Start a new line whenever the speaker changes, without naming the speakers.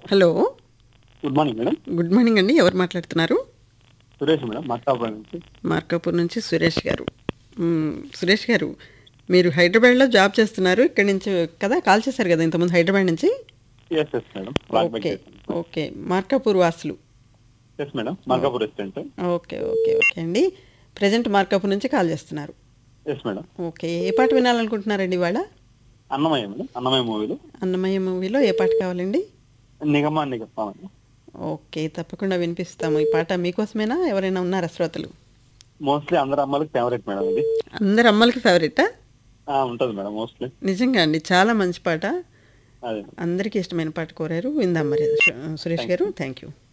hello
good morning madam
good morning అండి ఎవరు మాట్లాడుతున్నారు
సురేష్ మేడం మక్కాపురం నుంచి
మార్కాపూర్ నుంచి సురేష్ గారు మ్మ్, సురేష్ గారు మీరు హైదరాబాద్లో జాబ్ చేస్తున్నారు ఇక్కడి నుంచి కదా కాల్ చేశారు కదా ఇంతకుముందు హైదరాబాద్ నుంచి
yes yes madam black
okay okay Markapur Vasulu
yes madam Malkapur restaurant
okay okay okay అండి ప్రజెంట్ మార్కాపూర్ నుంచి కాల్ చేస్తున్నారు
ఎస్ మేడం
ఓకే ఏ పాట వినాలనుకుంటున్నారండి ఇవాళ
అన్నమయ్య మేడం అన్నమయ్య మూవీలో
అన్నమయ్య మూవీలో ఏ పాట కావాలండి
నిగమా నిగమా మేడం
ఓకే తప్పకుండా వినిపిస్తాము ఈ పాట మీకోసమేనా ఎవరైనా ఉన్నారా శ్రోతలు
మోస్ట్లీ అందరు అమ్మాయిలకు ఫేవరెట్ మేడం ఇది
అందరు అమ్మలకి ఫేవరెటా
ఆ, ఉంటుంది మేడం మోస్ట్లీ
నిజంగా అండి చాలా మంచి పాట
అదే
అందరికీ ఇష్టమైన పాట కోరారు విందాం మరి సురేష్ గారు థ్యాంక్ యూ